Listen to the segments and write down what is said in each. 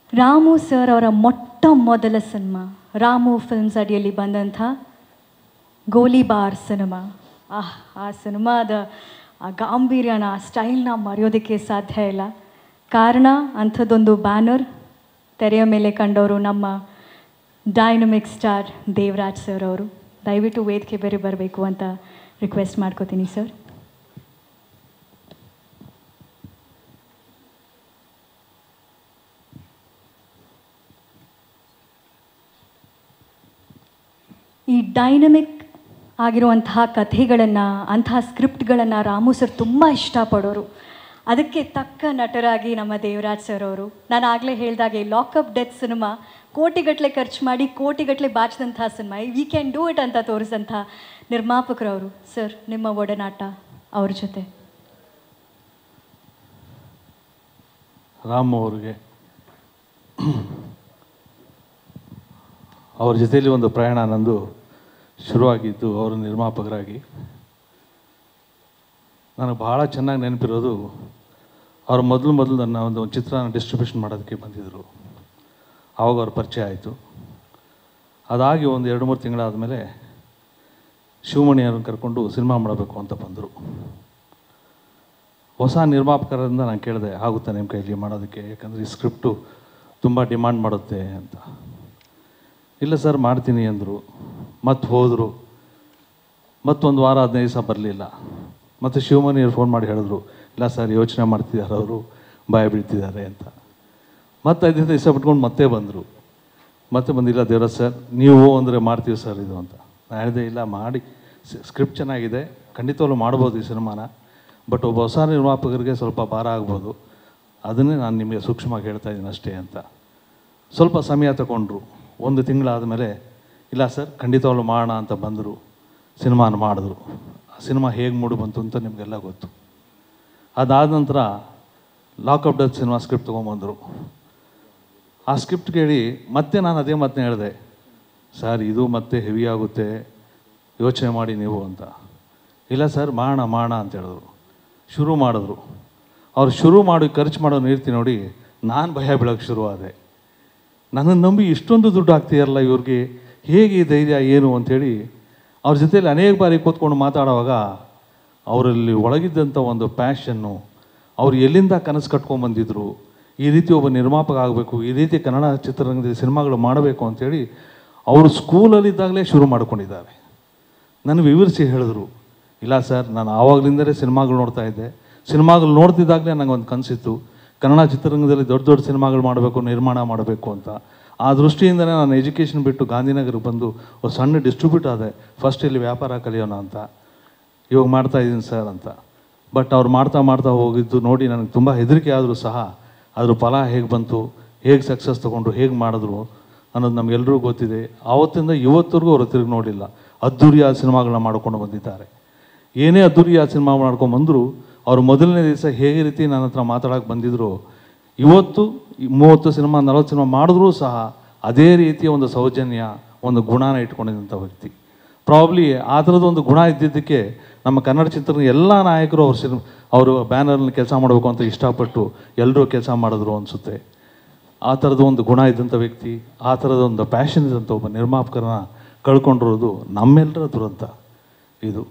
Ramu sir ಅವರ ಮೊಟ್ಟ ಮೊದಲ ಸಿನಿಮಾ ರಾಮು ಫಿಲ್ಮ್ಸ್ ಅಡಿಯಲ್ಲಿ ಬಂದಂಥ ಗೋಲಿಬಾರ್ ಸಿನಿಮಾ ಆಹ್ ಆ ಸಿನಿಮಾದ ಆ ಗಾಂಭೀರ್ಯನ ಆ ಸ್ಟೈಲ್ನ ಮರೆಯೋದಕ್ಕೆ ಸಾಧ್ಯ ಇಲ್ಲ ಕಾರಣ ಅಂಥದ್ದೊಂದು ಬ್ಯಾನರ್ ತೆರೆಯ ಮೇಲೆ ಕಂಡವರು ನಮ್ಮ ಡೈನಮಿಕ್ ಸ್ಟಾರ್ ದೇವರಾಜ್ ಸರ್ ಅವರು ದಯವಿಟ್ಟು ವೇದಿಕೆ ಬೇರೆ ಬರಬೇಕು ಅಂತ ರಿಕ್ವೆಸ್ಟ್ ಮಾಡ್ಕೋತೀನಿ ಸರ್ ಈ ಡೈನಮಿಕ್ ಆಗಿರುವಂತಹ ಕಥೆಗಳನ್ನು ಅಂತಹ ಸ್ಕ್ರಿಪ್ಟ್ಗಳನ್ನು ರಾಮು ಸರ್ ತುಂಬ ಇಷ್ಟಪಡೋರು ಅದಕ್ಕೆ ತಕ್ಕ ನಟರಾಗಿ ನಮ್ಮ ದೇವರಾಜ್ ಸರ್ ಅವರು ನಾನು ಆಗಲೇ ಹೇಳಿದಾಗೆ ಲಾಕಪ್ ಡೆತ್ ಸಿನಿಮಾ ಕೋಟಿಗಟ್ಟಲೆ ಖರ್ಚು ಮಾಡಿ ಕೋಟಿಗಟ್ಟಲೆ ಬಾಚಿದಂತಹ cinema we can do it ಅಂತ ತೋರಿಸಿದಂಥ ನಿರ್ಮಾಪಕರವರು ಸರ್ ನಿಮ್ಮ ಒಡನಾಟ ಅವ್ರ ಜೊತೆ ರಾಮ್ ಅವ್ರಿಗೆ ಅವ್ರ ಜೊತೆಯಲ್ಲಿ ಒಂದು ಪ್ರಯಾಣ ನಂದು ಶುರುವಾಗಿದ್ದು ಅವರು ನಿರ್ಮಾಪಕರಾಗಿ ನನಗೆ ಭಾಳ ಚೆನ್ನಾಗಿ ನೆನಪಿರೋದು ಅವ್ರು ಮೊದಲು ಮೊದಲು ನನ್ನ ಒಂದು ಚಿತ್ರನ ಡಿಸ್ಟ್ರಿಬ್ಯೂಷನ್ ಮಾಡೋದಕ್ಕೆ ಬಂದಿದ್ದರು ಆವಾಗ ಅವ್ರ ಪರಿಚಯ ಆಯಿತು ಅದಾಗಿ ಒಂದು ಎರಡು ಮೂರು ತಿಂಗಳಾದಮೇಲೆ ಶಿವಮಣಿ ಅವ್ರನ್ನ ಕರ್ಕೊಂಡು ಸಿನಿಮಾ ಮಾಡಬೇಕು ಅಂತ ಬಂದರು ಹೊಸ ನಿರ್ಮಾಪಕರಿಂದ ನಾನು ಕೇಳಿದೆ ಆಗುತ್ತಾ ನಿಮ್ಮ ಕೈಲಿ ಮಾಡೋದಕ್ಕೆ ಯಾಕಂದರೆ ಈ ಸ್ಕ್ರಿಪ್ಟು ತುಂಬ ಡಿಮಾಂಡ್ ಮಾಡುತ್ತೆ ಅಂತ ಇಲ್ಲ ಸರ್ ಮಾಡ್ತೀನಿ ಅಂದರು ಮತ್ತೆ ಹೋದರು ಮತ್ತೊಂದು ವಾರ ಹದಿನೈದು ದಿವಸ ಬರಲಿಲ್ಲ ಮತ್ತು ಶಿವಮಣಿಯವ್ರು ಫೋನ್ ಮಾಡಿ ಹೇಳಿದ್ರು ಇಲ್ಲ ಸರ್ ಯೋಚನೆ ಮಾಡ್ತಿದ್ದಾರೆ ಅವರು ಭಯ ಬೀಳ್ತಿದ್ದಾರೆ ಅಂತ ಮತ್ತೆ ಐದು ದಿವಸ ಬಿಟ್ಕೊಂಡು ಮತ್ತೆ ಬಂದರು ಮತ್ತೆ ಬಂದಿಲ್ಲ ದೇವರಾಜ್ ಸರ್ ನೀವು ಅಂದರೆ ಮಾಡ್ತೀವಿ ಸರ್ ಇದು ಅಂತ ನಾನು ಹೇಳಿದೆ ಇಲ್ಲ ಮಾಡಿ ಸ್ಕ್ರಿಪ್ಟ್ ಚೆನ್ನಾಗಿದೆ ಖಂಡಿತವಾಗ್ಲೂ ಮಾಡ್ಬೋದು ಈ ಸಿನಿಮಾನ ಬಟ್ ಒಬ್ಬ ಹೊಸ ನಿರ್ಮಾಪಕರಿಗೆ ಸ್ವಲ್ಪ ಭಾರ ಆಗ್ಬೋದು ಅದನ್ನೇ ನಾನು ನಿಮಗೆ ಸೂಕ್ಷ್ಮವಾಗಿ ಹೇಳ್ತಾ ಇದ್ದೀನಿ ಅಷ್ಟೇ ಅಂತ ಸ್ವಲ್ಪ ಸಮಯ ತಗೊಂಡ್ರು ಒಂದು ತಿಂಗಳಾದಮೇಲೆ ಇಲ್ಲ ಸರ್ ಖಂಡಿತವಾಗ್ಲೂ ಮಾಡೋಣ ಅಂತ ಬಂದರು ಸಿನಿಮಾನ ಮಾಡಿದ್ರು ಆ ಸಿನಿಮಾ ಹೇಗೆ ಮೂಡಿ ಬಂತು ಅಂತ ನಿಮಗೆಲ್ಲ ಗೊತ್ತು ಅದಾದ ನಂತರ ಲಾಕಪ್ ಡೆತ್ ಸಿನಿಮಾ ಸ್ಕ್ರಿಪ್ಟ್ ತೊಗೊಂಬಂದರು ಆ ಸ್ಕ್ರಿಪ್ಟ್ ಕೇಳಿ ಮತ್ತೆ ನಾನು ಅದೇ ಮಾತನ್ನ ಹೇಳಿದೆ ಸರ್ ಇದು ಮತ್ತೆ ಹೆವಿ ಆಗುತ್ತೆ ಯೋಚನೆ ಮಾಡಿ ನೀವು ಅಂತ ಇಲ್ಲ ಸರ್ ಮಾಡೋಣ ಮಾಡೋಣ ಅಂತ ಹೇಳಿದ್ರು ಶುರು ಮಾಡಿದ್ರು ಅವ್ರು ಶುರು ಮಾಡಿ ಖರ್ಚು ಮಾಡೋ ನೀರ್ತಿ ನೋಡಿ ನಾನು ಭಯ ಬೀಳೋಕ್ಕೆ ಶುರುವಾದೆ ನನ್ನನ್ನು ನಂಬಿ ಇಷ್ಟೊಂದು ದುಡ್ಡು ಹಾಕ್ತೀಯಲ್ಲ ಇವ್ರಿಗೆ ಹೇಗೆ ಈ ಧೈರ್ಯ ಏನು ಅಂಥೇಳಿ ಅವ್ರ ಜೊತೆಯಲ್ಲಿ ಅನೇಕ ಬಾರಿ ಕೂತ್ಕೊಂಡು ಮಾತಾಡುವಾಗ ಅವರಲ್ಲಿ ಒಳಗಿದ್ದಂಥ ಒಂದು ಪ್ಯಾಷನ್ನು ಅವ್ರು ಎಲ್ಲಿಂದ ಕನಸು ಕಟ್ಕೊಂಡು ಬಂದಿದ್ರು ಈ ರೀತಿ ಒಬ್ಬ ನಿರ್ಮಾಪಕ ಆಗಬೇಕು ಈ ರೀತಿ ಕನ್ನಡ ಚಿತ್ರರಂಗದಲ್ಲಿ ಸಿನಿಮಾಗಳು ಮಾಡಬೇಕು ಅಂಥೇಳಿ ಅವರು ಸ್ಕೂಲಲ್ಲಿದ್ದಾಗಲೇ ಶುರು ಮಾಡ್ಕೊಂಡಿದ್ದಾರೆ ನನಗೆ ವಿವರಿಸಿ ಹೇಳಿದ್ರು ಇಲ್ಲ ಸರ್ ನಾನು ಆವಾಗಲಿಂದಲೇ ಸಿನಿಮಾಗಳು ನೋಡ್ತಾ ಇದ್ದೆ ಸಿನಿಮಾಗಳು ನೋಡ್ತಿದ್ದಾಗಲೇ ನನಗೆ ಒಂದು ಕನಸಿತ್ತು ಕನ್ನಡ ಚಿತ್ರರಂಗದಲ್ಲಿ ದೊಡ್ಡ ದೊಡ್ಡ ಸಿನಿಮಾಗಳು ಮಾಡಬೇಕು ನಿರ್ಮಾಣ ಮಾಡಬೇಕು ಅಂತ ಆ ದೃಷ್ಟಿಯಿಂದಲೇ ನಾನು ಎಜುಕೇಷನ್ ಬಿಟ್ಟು ಗಾಂಧಿನಗರಕ್ಕೆ ಬಂದು ಒಂದು ಸಣ್ಣ ಡಿಸ್ಟ್ರಿಬ್ಯೂಟ್ ಆದೆ ಫಸ್ಟ್ ಇಲ್ಲಿ ವ್ಯಾಪಾರ ಕಲಿಯೋಣ ಅಂತ ಇವಾಗ ಮಾಡ್ತಾ ಇದ್ದೀನಿ ಸರ್ ಅಂತ ಬಟ್ ಅವ್ರು ಮಾಡ್ತಾ ಮಾಡ್ತಾ ಹೋಗಿದ್ದು ನೋಡಿ ನನಗೆ ತುಂಬ ಹೆದರಿಕೆ ಆದರೂ ಸಹ ಅದ್ರ ಫಲ ಹೇಗೆ ಬಂತು ಹೇಗೆ ಸಕ್ಸಸ್ ತೊಗೊಂಡ್ರು ಹೇಗೆ ಮಾಡಿದ್ರು ಅನ್ನೋದು ನಮಗೆಲ್ಲರಿಗೂ ಗೊತ್ತಿದೆ ಆವತ್ತಿಂದ ಇವತ್ತರೆಗೂ ಅವರು ತಿರುಗಿ ನೋಡಿಲ್ಲ ಅದ್ದೂರಿಯಾದ ಸಿನಿಮಾಗಳನ್ನ ಮಾಡ್ಕೊಂಡು ಬಂದಿದ್ದಾರೆ ಏನೇ ಅದ್ದೂರಿಯಾದ ಸಿನಿಮಾ ಮಾಡ್ಕೊಂಡು ಬಂದರೂ ಅವರು ಮೊದಲನೇ ದಿವಸ ಹೇಗೆ ರೀತಿ ನನ್ನ ಹತ್ರ ಮಾತಾಡೋಕೆ ಬಂದಿದ್ರು ಇವತ್ತು ಈ ಮೂವತ್ತು ಸಿನಿಮಾ ನಲವತ್ತು ಸಿನಿಮಾ ಮಾಡಿದ್ರೂ ಸಹ ಅದೇ ರೀತಿಯ ಒಂದು ಸೌಜನ್ಯ ಒಂದು ಗುಣನ ಇಟ್ಕೊಂಡಿದ್ದಂಥ ವ್ಯಕ್ತಿ ಪ್ರಾಬ್ಲಿ ಆ ಥರದ ಒಂದು ಗುಣ ಇದ್ದಿದ್ದಕ್ಕೆ ನಮ್ಮ ಕನ್ನಡ ಚಿತ್ರದ ಎಲ್ಲ ನಾಯಕರು ಅವ್ರ ಸಿನಿಮಾ ಅವರು ಬ್ಯಾನರ್ನಲ್ಲಿ ಕೆಲಸ ಮಾಡಬೇಕು ಅಂತ ಇಷ್ಟಪಟ್ಟು ಎಲ್ಲರೂ ಕೆಲಸ ಮಾಡಿದ್ರು ಅನಿಸುತ್ತೆ ಆ ಥರದ ಒಂದು ಗುಣ ಇದ್ದಂಥ ವ್ಯಕ್ತಿ ಆ ಥರದ ಒಂದು ಪ್ಯಾಷನ್ ಇದ್ದಂಥ ಒಬ್ಬ ನಿರ್ಮಾಪಕರನ್ನ ಕಳ್ಕೊಂಡಿರೋದು ನಮ್ಮೆಲ್ಲರ ದುರಂತ ಇದು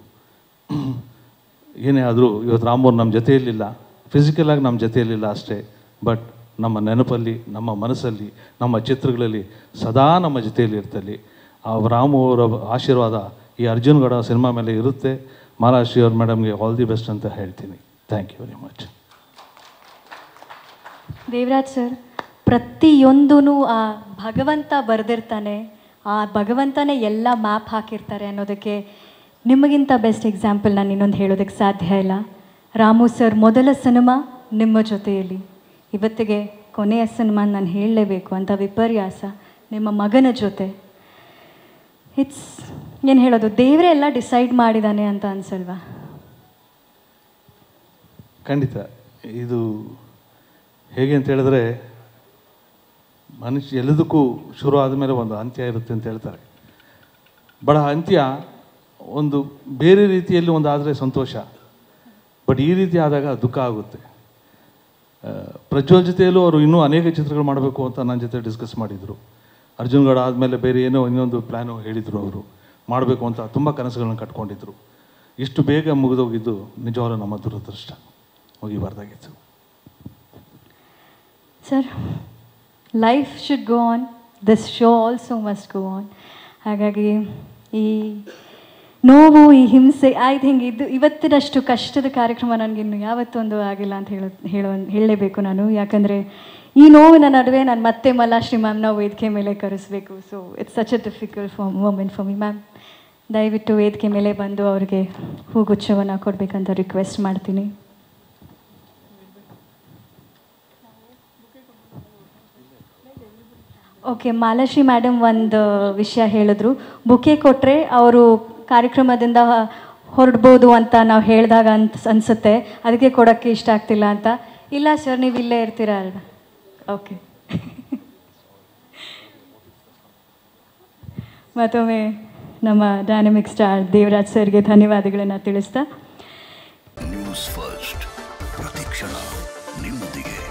ಏನೇ ಆದರೂ ಇವತ್ತು ರಾಮೂರ್ ನಮ್ಮ ಜೊತೆಯಲ್ಲಿಲ್ಲ ಫಿಸಿಕಲಾಗಿ ನಮ್ಮ ಜೊತೆಯಲ್ಲಿಲ್ಲ ಅಷ್ಟೇ ಬಟ್ ನಮ್ಮ ನೆನಪಲ್ಲಿ ನಮ್ಮ ಮನಸ್ಸಲ್ಲಿ ನಮ್ಮ ಚಿತ್ರಗಳಲ್ಲಿ ಸದಾ ನಮ್ಮ ಜೊತೆಯಲ್ಲಿ ಇರ್ತಲ್ಲಿ ಆ ರಾಮು ಅವರ ಆಶೀರ್ವಾದ ಈ ಅರ್ಜುನ್ ಗಡ ಸಿನಿಮಾ ಮೇಲೆ ಇರುತ್ತೆ ಮಹಾರಾಷ್ಟ್ರಿ ಅವ್ರ ಮೇಡಮ್ಗೆ ಆಲ್ ದಿ ಬೆಸ್ಟ್ ಅಂತ ಹೇಳ್ತೀನಿ thank you very much Devaraj sir ಪ್ರತಿಯೊಂದೂ ಆ ಭಗವಂತ ಬರೆದಿರ್ತಾನೆ ಆ ಭಗವಂತನೇ ಎಲ್ಲ ಮ್ಯಾಪ್ ಹಾಕಿರ್ತಾರೆ ಅನ್ನೋದಕ್ಕೆ ನಿಮಗಿಂತ ಬೆಸ್ಟ್ ಎಕ್ಸಾಂಪಲ್ ನಾನು ಇನ್ನೊಂದು ಹೇಳೋದಕ್ಕೆ ಸಾಧ್ಯ ಇಲ್ಲ ರಾಮು ಸರ್ ಮೊದಲ ಸಿನಿಮಾ ನಿಮ್ಮ ಜೊತೆಯಲ್ಲಿ ಇವತ್ತಿಗೆ ಕೊನೆಯ ಸಿನಿಮಾ ನಾನು ಹೇಳಲೇಬೇಕು ಅಂತ ವಿಪರ್ಯಾಸ ನಿಮ್ಮ ಮಗನ ಜೊತೆ ಇಟ್ಸ್ ಏನು ಹೇಳೋದು ದೇವರೇ ಎಲ್ಲ ಡಿಸೈಡ್ ಮಾಡಿದ್ದಾನೆ ಅಂತ ಅನ್ಸಲ್ವಾ ಖಂಡಿತ ಇದು ಹೇಗೆ ಅಂತ ಹೇಳಿದ್ರೆ ಮನುಷ್ಯ ಎಲ್ಲದಕ್ಕೂ ಶುರು ಆದಮೇಲೆ ಒಂದು ಅಂತ್ಯ ಇರುತ್ತೆ ಅಂತ ಹೇಳ್ತಾರೆ ಬಡ ಅಂತ್ಯ ಒಂದು ಬೇರೆ ರೀತಿಯಲ್ಲಿ ಒಂದು ಆದರೆ ಸಂತೋಷ ಬಟ್ ಈ ರೀತಿ ಆದಾಗ ದುಃಖ ಆಗುತ್ತೆ ಆ, ಪ್ರಜ್ವಲ್ ಜೊತೆಯಲ್ಲೂ ಅವರು ಇನ್ನೂ ಅನೇಕ ಚಿತ್ರಗಳು ಮಾಡಬೇಕು ಅಂತ ನನ್ನ ಜೊತೆ ಡಿಸ್ಕಸ್ ಮಾಡಿದರು ಅರ್ಜುನ್ ಗೌಡ ಆದಮೇಲೆ ಬೇರೆ ಏನೋ ಇನ್ನೊಂದು ಪ್ಲ್ಯಾನು ಹೇಳಿದರು ಅವರು ಮಾಡಬೇಕು ಅಂತ ತುಂಬ ಕನಸುಗಳನ್ನ ಕಟ್ಕೊಂಡಿದ್ರು ಇಷ್ಟು ಬೇಗ ಮುಗಿದೋಗಿದ್ದು ನಿಜವಾಗ್ಲೂ ನಮ್ಮ ದುರದೃಷ್ಟ ಮುಗಿಬಾರ್ದಾಗಿತ್ತು sir life should go on this show also must go on ಹಾಗಾಗಿ ಈ ನೋವು ಈ ಹಿಂಸೆ ಐ ಥಿಂಕ್ ಇದು ಇವತ್ತಿನಷ್ಟು ಕಷ್ಟದ ಕಾರ್ಯಕ್ರಮ ನನಗಿನ್ನು ಯಾವತ್ತೊಂದು ಆಗಿಲ್ಲ ಅಂತ ಹೇಳೋ ಹೇಳೋ ಹೇಳಲೇಬೇಕು ನಾನು ಯಾಕಂದರೆ ಈ ನೋವಿನ ನಡುವೆ ನಾನು ಮತ್ತೆ ಮಲಾಶ್ರೀ ಮ್ಯಾಮ್ನ ವೇದಿಕೆ ಮೇಲೆ ಕರೆಸಬೇಕು so it's such a difficult for moment for me ma'am ದಯವಿಟ್ಟು ವೇದಿಕೆ ಮೇಲೆ ಬಂದು ಅವ್ರಿಗೆ ಹೂಗುಚ್ಛವನ್ನು ಕೊಡಬೇಕಂತ ರಿಕ್ವೆಸ್ಟ್ ಮಾಡ್ತೀನಿ ಓಕೆ ಮಾಲಾಶ್ರೀ ಮೇಡಮ್ ಒಂದು ವಿಷಯ ಹೇಳಿದ್ರು ಬುಕೆ ಕೊಟ್ಟರೆ ಅವರು ಕಾರ್ಯಕ್ರಮದಿಂದ ಹೊರಡ್ಬೋದು ಅಂತ ನಾವು ಹೇಳಿದಾಗ ಅಂತ ಅನಿಸುತ್ತೆ ಅದಕ್ಕೆ ಕೊಡೋಕ್ಕೆ ಇಷ್ಟ ಆಗ್ತಿಲ್ಲ ಅಂತ ಇಲ್ಲ ಸರ್ ನೀವು ಇಲ್ಲೇ ಇರ್ತೀರಾ ಅಲ್ವಾ ಓಕೆ ಮತ್ತೊಮ್ಮೆ ನಮ್ಮ ಡೈನಮಿಕ್ ಸ್ಟಾರ್ ದೇವರಾಜ್ ಸರ್ಗೆ ಧನ್ಯವಾದಗಳನ್ನು ತಿಳಿಸ್ತಾ ನ್ಯೂಸ್ ಫಸ್ಟ್ ಪ್ರತಿಕ್ಷಣ ನಿಮ್ಮೊಂದಿಗೆ